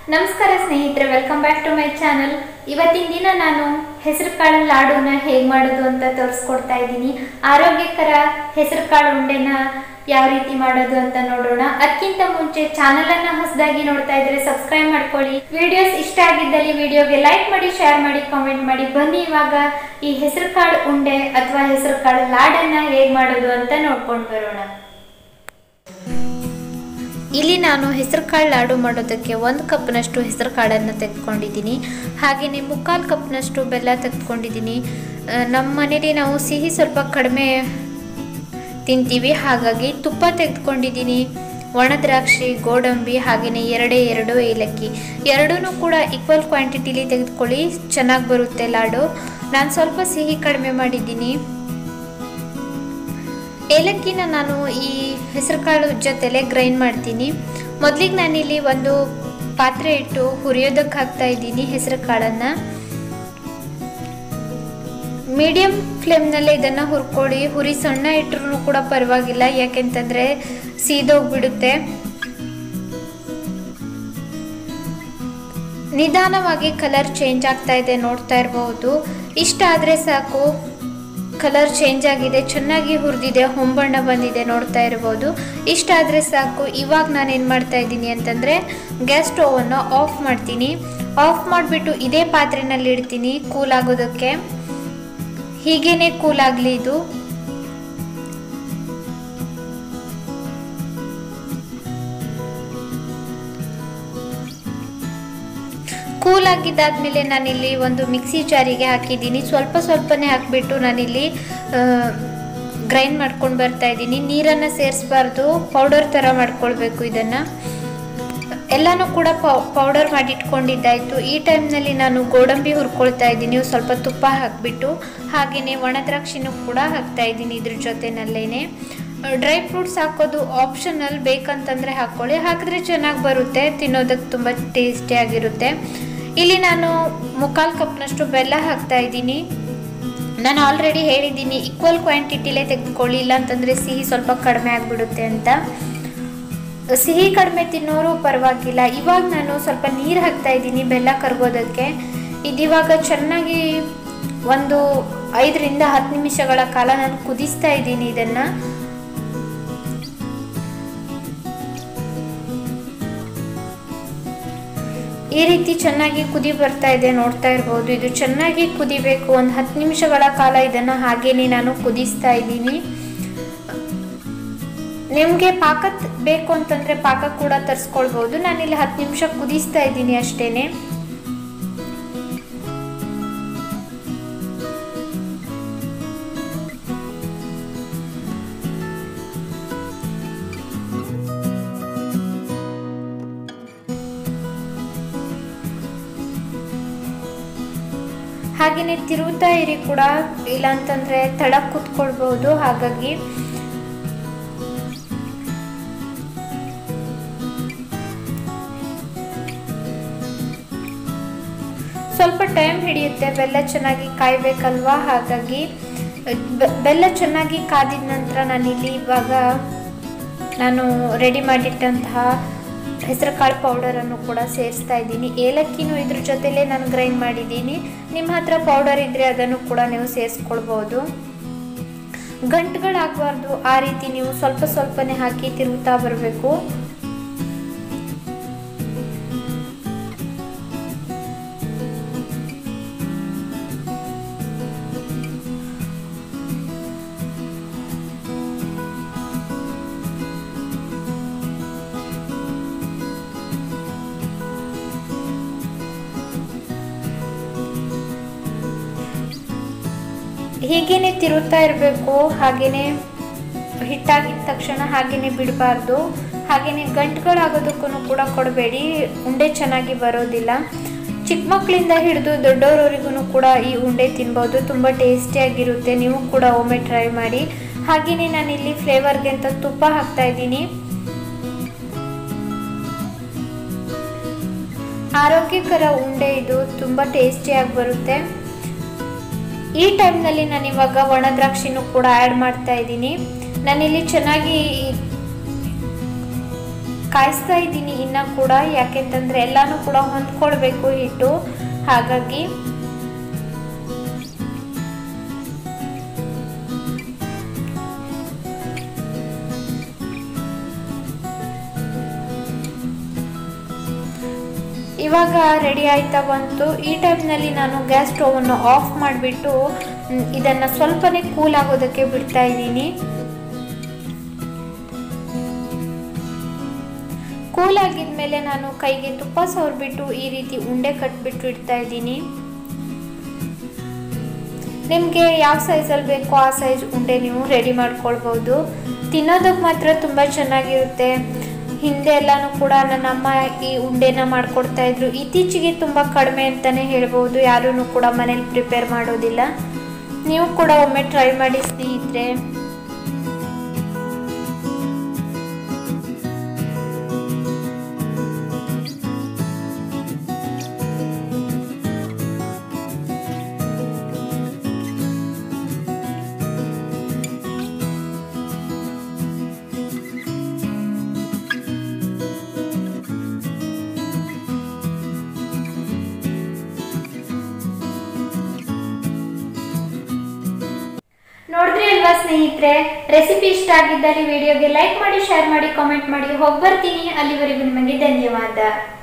ನಮಸ್ಕಾರ ಸ್ನೇಹಿತರೆ welcome back to my channel ಇವತ್ತಿನ ದಿನ ನಾನು ಹೆಸರು ಕಾಳು ಲಾಡುನ ಹೇಗೆ ಮಾಡೋದು ಅಂತ ತೋರಿಸ್ಕೊಡ್ತಾ ಇದ್ದೀನಿ ಆರೋಗ್ಯಕರ ಹೆಸರು ಕಾಳು ಉಂಡೆನ ಯಾವ ರೀತಿ ಮಾಡೋದು ಅಂತ ನೋಡೋಣ ಅದಕ್ಕಿಂತ ಮುಂಚೆ ಚಾನಲ್ ಅನ್ನ ಹೊಸದಾಗಿ ನೋಡ್ತಾ ಇದ್ರೆ ಸಬ್ಸ್ಕ್ರೈಬ್ ಮಾಡ್ಕೊಳ್ಳಿ ವಿಡಿಯೋಸ್ ಇಷ್ಟ ಆಗಿದ್ದಲ್ಲಿ ವಿಡಿಯೋಗೆ ಲೈಕ್ ಮಾಡಿ ಶೇರ್ ಮಾಡಿ ಕಾಮೆಂಟ್ ಮಾಡಿ ಬನ್ನಿ ಇವಾಗ ಈ ಹೆಸರು ಕಾಳು ಉಂಡೆ ಅಥವಾ ಹೆಸರು ಕಾಳು ಲಾಡನ್ನ ಹೇಗೆ ಮಾಡೋದು ಅಂತ ನೋಡ್ಕೊಂಡು ಬರೋಣ ಇಲ್ಲಿ ನಾನು ಹೆಸರು ಕಾಳು ಲಾಡು ಮಾಡೋದಕ್ಕೆ ಒಂದು ಕಪ್ನಷ್ಟು ಹೆಸರು ಕಾಳನ್ನು ತೆಗೆದುಕೊಂಡಿದ್ದೀನಿ ಹಾಗೆಯೇ ಮುಕ್ಕಾಲು ಕಪ್ನಷ್ಟು ಬೆಲ್ಲ ತೆಗೆದುಕೊಂಡಿದ್ದೀನಿ ಆ, ನಮ್ಮ ಮನೇಲಿ ನಾವು ಸಿಹಿ ಸ್ವಲ್ಪ ಕಡಿಮೆ ತಿಂತೀವಿ ಹಾಗಾಗಿ ತುಪ್ಪ ತೆಗೆದುಕೊಂಡಿದ್ದೀನಿ ಒಣ ದ್ರಾಕ್ಷಿ ಗೋಡಂಬಿ ಹಾಗೆಯೇ ಎರಡೇ ಎರಡು ಏಲಕ್ಕಿ ಎರಡೂ ಕೂಡ ಈಕ್ವಲ್ ಕ್ವಾಂಟಿಟಿಲಿ ತೆಗೆದುಕೊಳ್ಳಿ ಚೆನ್ನಾಗಿ ಬರುತ್ತೆ ಲಾಡು ನಾನು ಸ್ವಲ್ಪ ಸಿಹಿ ಕಡಿಮೆ ಮಾಡಿದ್ದೀನಿ ಏಲಕ್ಕಿನ ನಾನು ಈ ಹೆಸರುಕಾಳು ಜೊತೆಲೆ ಗ್ರೈಂಡ್ ಮಾಡ್ತೀನಿ ಮೊದಲಿಗೆ ನಾನಿಲ್ಲಿ ಒಂದು ಪಾತ್ರೆ ಇಟ್ಟು ಹುರಿಯೋದಕ್ಕೆ ಹಾಕ್ತಾ ಇದ್ದೀನಿ ಹೆಸರು ಕಾಳನ್ನು ಮೀಡಿಯಂ ಫ್ಲೇಮ್ನಲ್ಲೇ ಇದನ್ನು ಹುರ್ಕೊಳ್ಳಿ ಹುರಿ ಸಣ್ಣ ಇಟ್ಟರು ಕೂಡ ಪರವಾಗಿಲ್ಲ ಯಾಕೆಂತಂದರೆ ಸೀದೋಗ್ಬಿಡುತ್ತೆ ನಿಧಾನವಾಗಿ ಕಲರ್ ಚೇಂಜ್ ಆಗ್ತಾ ಇದೆ ನೋಡ್ತಾ ಇರಬಹುದು ಇಷ್ಟ ಆದರೆ ಸಾಕು ಕಲರ್ ಚೇಂಜ್ ಆಗಿದೆ ಚೆನ್ನಾಗಿ ಹುರಿದಿದೆ ಹೊಂಬಣ್ಣ ಬಂದಿದೆ ನೋಡ್ತಾ ಇರ್ಬೋದು ಇಷ್ಟ ಆದರೆ ಸಾಕು ಇವಾಗ ನಾನು ಏನು ಮಾಡ್ತಾ ಇದ್ದೀನಿ ಅಂತಂದರೆ ಗ್ಯಾಸ್ ಸ್ಟೋವನ್ನು ಆಫ್ ಮಾಡ್ತೀನಿ ಆಫ್ ಮಾಡಿಬಿಟ್ಟು ಇದೇ ಪಾತ್ರೆನಲ್ಲಿ ಇಡ್ತೀನಿ ಕೂಲ್ ಆಗೋದಕ್ಕೆ ಹೀಗೇನೆ ಕೂಲ್ ಆಗಲಿ ಇದು ಕೂಲ್ ಆಗಿದ್ದಾದ್ಮೇಲೆ ನಾನಿಲ್ಲಿ ಒಂದು ಮಿಕ್ಸಿ ಜಾರಿಗೆ ಹಾಕಿದ್ದೀನಿ ಸ್ವಲ್ಪ ಸ್ವಲ್ಪನೇ ಹಾಕಿಬಿಟ್ಟು ನಾನಿಲ್ಲಿ ಗ್ರೈಂಡ್ ಮಾಡ್ಕೊಂಡು ಬರ್ತಾ ಇದ್ದೀನಿ ನೀರನ್ನು ಸೇರಿಸಬಾರ್ದು ಪೌಡರ್ ಥರ ಮಾಡ್ಕೊಳ್ಬೇಕು ಇದನ್ನು ಎಲ್ಲನೂ ಕೂಡ ಪೌಡರ್ ಮಾಡಿ ಇಟ್ಕೊಂಡಿದ್ದಾಯಿತು ಈ ಟೈಮ್ನಲ್ಲಿ ನಾನು ಗೋಡಂಬಿ ಹುರ್ಕೊಳ್ತಾ ಇದ್ದೀನಿ ಸ್ವಲ್ಪ ತುಪ್ಪ ಹಾಕಿಬಿಟ್ಟು ಹಾಗೆಯೇ ಒಣ ದ್ರಾಕ್ಷಿನೂ ಕೂಡ ಹಾಕ್ತಾ ಇದ್ದೀನಿ ಇದ್ರ ಜೊತೆನಲ್ಲೇನೆ ಡ್ರೈ ಫ್ರೂಟ್ಸ್ ಹಾಕೋದು ಆಪ್ಷನಲ್ ಬೇಕಂತಂದರೆ ಹಾಕ್ಕೊಳ್ಳಿ ಹಾಕಿದ್ರೆ ಚೆನ್ನಾಗಿ ಬರುತ್ತೆ ತಿನ್ನೋದಕ್ಕೆ ತುಂಬ ಟೇಸ್ಟಿಯಾಗಿರುತ್ತೆ ಇಲ್ಲಿ ನಾನು ಮುಕ್ಕಾಲು ಕಪ್ನಷ್ಟು ಬೆಲ್ಲ ಹಾಕ್ತಾ ಇದ್ದೀನಿ ನಾನು ಆಲ್ರೆಡಿ ಹೇಳಿದ್ದೀನಿ ಈಕ್ವಲ್ ಕ್ವಾಂಟಿಟಿಲೇ ತೆಗೆದುಕೊಳ್ಳಿ ಇಲ್ಲ ಅಂತಂದರೆ ಸಿಹಿ ಸ್ವಲ್ಪ ಕಡಿಮೆ ಆಗಿಬಿಡುತ್ತೆ ಅಂತ ಸಿಹಿ ಕಡಿಮೆ ತಿನ್ನೋರು ಪರವಾಗಿಲ್ಲ ಇವಾಗ ನಾನು ಸ್ವಲ್ಪ ನೀರು ಹಾಕ್ತಾ ಇದ್ದೀನಿ ಬೆಲ್ಲ ಕರಗೋದಕ್ಕೆ ಇದಿವಾಗ ಚೆನ್ನಾಗಿ ಒಂದು ಐದರಿಂದ ಹತ್ತು ನಿಮಿಷಗಳ ಕಾಲ ನಾನು ಕುದಿಸ್ತಾ ಇದ್ದೀನಿ ಇದನ್ನು ಈ ರೀತಿ ಚೆನ್ನಾಗಿ ಕುದಿ ಬರ್ತಾ ಇದೆ ನೋಡ್ತಾ ಇರ್ಬೋದು ಇದು ಚೆನ್ನಾಗಿ ಕುದಿಬೇಕು ಒಂದು ಹತ್ತು ನಿಮಿಷಗಳ ಕಾಲ ಇದನ್ನು ಹಾಗೇನೆ ನಾನು ಕುದಿಸ್ತಾ ಇದ್ದೀನಿ ನಿಮಗೆ ಪಾಕ ಬೇಕು ಅಂತಂದರೆ ಪಾಕ ಕೂಡ ತರಿಸ್ಕೊಳ್ಬೋದು ನಾನಿಲ್ಲಿ ಹತ್ತು ನಿಮಿಷ ಕುದಿಸ್ತಾ ಇದ್ದೀನಿ ಅಷ್ಟೇನೆ ಹಾಗೆಯೇ ತಿರುವುತ್ತಾ ಇರಿ ಕೂಡ ಇಲ್ಲಾಂತಂದರೆ ತಳಕ್ ಕೂತ್ಕೊಳ್ಬಹುದು ಹಾಗಾಗಿ ಸ್ವಲ್ಪ ಟೈಮ್ ಹಿಡಿಯುತ್ತೆ ಬೆಲ್ಲ ಚೆನ್ನಾಗಿ ಕಾಯಬೇಕಲ್ವಾ ಹಾಗಾಗಿ ಬೆಲ್ಲ ಚೆನ್ನಾಗಿ ಕಾದಿದ ನಂತರ ನಾನಿಲ್ಲಿ ಇವಾಗ ನಾನು ರೆಡಿ ಮಾಡಿಟ್ಟಂತಹ ಹೆಸರು ಕಾಳು ಪೌಡರನ್ನು ಕೂಡ ಸೇರಿಸ್ತಾ ಇದ್ದೀನಿ ಏಲಕ್ಕಿನೂ ಇದ್ರ ಜೊತೆಲೇ ನಾನು ಗ್ರೈಂಡ್ ಮಾಡಿದ್ದೀನಿ ನಿಮ್ಮ ಹತ್ರ ಪೌಡರ್ ಇದ್ದರೆ ಅದನ್ನು ಕೂಡ ನೀವು ಸೇರಿಸ್ಕೊಳ್ಬೋದು ಗಂಟುಗಳಾಗಬಾರ್ದು ಆ ರೀತಿ ನೀವು ಸ್ವಲ್ಪ ಸ್ವಲ್ಪನೇ ಹಾಕಿ ತಿರುಗುತ್ತಾ ಬರಬೇಕು ಹೀಗೇನೆ ತಿರುತ್ತಾ ಇರಬೇಕು ಹಾಗೇನೆ ಹಿಟ್ಟಾಗಿದ ತಕ್ಷಣ ಹಾಗೇನೆ ಬಿಡಬಾರ್ದು ಹಾಗೇನೆ ಗಂಟುಗಳಾಗೋದಕ್ಕೂ ಕೂಡ ಕೊಡಬೇಡಿ ಉಂಡೆ ಚೆನ್ನಾಗಿ ಬರೋದಿಲ್ಲ ಚಿಕ್ಕ ಮಕ್ಕಳಿಂದ ಹಿಡಿದು ದೊಡ್ಡವರವರಿಗೂ ಕೂಡ ಈ ಉಂಡೆ ತಿನ್ಬೋದು ತುಂಬ ಟೇಸ್ಟಿಯಾಗಿರುತ್ತೆ ನೀವು ಕೂಡ ಒಮ್ಮೆ ಟ್ರೈ ಮಾಡಿ ಹಾಗೆಯೇ ನಾನಿಲ್ಲಿ ಫ್ಲೇವರ್ಗೆ ಅಂತ ತುಪ್ಪ ಹಾಕ್ತಾ ಇದ್ದೀನಿ ಆರೋಗ್ಯಕರ ಉಂಡೆ ಇದು ತುಂಬ ಟೇಸ್ಟಿಯಾಗಿ ಬರುತ್ತೆ ಈ ಟೈಮ್ನಲ್ಲಿ ನಾನು ಇವಾಗ ಒಣ ದ್ರಾಕ್ಷಿನೂ ಕೂಡ ಆ್ಯಡ್ ಮಾಡ್ತಾ ಇದ್ದೀನಿ ನಾನಿಲ್ಲಿ ಚೆನ್ನಾಗಿ ಕಾಯಿಸ್ತಾ ಇದ್ದೀನಿ ಇನ್ನು ಕೂಡ ಯಾಕೆಂತಂದರೆ ಎಲ್ಲನೂ ಕೂಡ ಹೊಂದ್ಕೊಳ್ಬೇಕು ಹಿಟ್ಟು ಹಾಗಾಗಿ ಇವಾಗ ರೆಡಿ ಆಯ್ತಾ ಬಂತು ಈ ಟೈಮ್ನಲ್ಲಿ ನಾನು ಗ್ಯಾಸ್ ಸ್ಟೋವನ್ನು ಆಫ್ ಮಾಡಿಬಿಟ್ಟು ಇದನ್ನು ಸ್ವಲ್ಪನೇ ಕೂಲ್ ಆಗೋದಕ್ಕೆ ಬಿಡ್ತಾ ಇದ್ದೀನಿ ಕೂಲ್ ಆಗಿದ್ಮೇಲೆ ನಾನು ಕೈಗೆ ತುಪ್ಪ ಸವರ್ಬಿಟ್ಟು ಈ ರೀತಿ ಉಂಡೆ ಕಟ್ಬಿಟ್ಟು ಇಡ್ತಾ ಇದ್ದೀನಿ ನಿಮಗೆ ಯಾವ ಸೈಜಲ್ಲಿ ಬೇಕೋ ಆ ಸೈಜ್ ಉಂಡೆ ನೀವು ರೆಡಿ ಮಾಡ್ಕೊಳ್ಬೋದು ತಿನ್ನೋದಕ್ಕೆ ಮಾತ್ರ ತುಂಬ ಚೆನ್ನಾಗಿರುತ್ತೆ ಹಿಂದೆ ಎಲ್ಲನೂ ಕೂಡ ನನ್ನ ಅಮ್ಮ ಈ ಉಂಡೆನ ಮಾಡ್ಕೊಡ್ತಾ ಇದ್ರು ಇತ್ತೀಚೆಗೆ ತುಂಬ ಕಡಿಮೆ ಅಂತಲೇ ಹೇಳ್ಬೋದು ಯಾರೂ ಕೂಡ ಮನೇಲಿ ಪ್ರಿಪೇರ್ ಮಾಡೋದಿಲ್ಲ ನೀವು ಕೂಡ ಒಮ್ಮೆ ಟ್ರೈ ಮಾಡಿ ಸ್ನೇಹಿತರೆ ನೋಡಿದ್ರಿ ಅಲ್ವಾ ಸ್ನೇಹಿತರೆ ರೆಸಿಪಿ ಇಷ್ಟ ಆಗಿದ್ದಲ್ಲಿ ವಿಡಿಯೋಗೆ ಲೈಕ್ ಮಾಡಿ ಶೇರ್ ಮಾಡಿ ಕಾಮೆಂಟ್ ಮಾಡಿ ಹೋಗಿ ಬರ್ತೀನಿ ಅಲ್ಲಿವರೆಗೂ ನಿಮಗೆ ಧನ್ಯವಾದ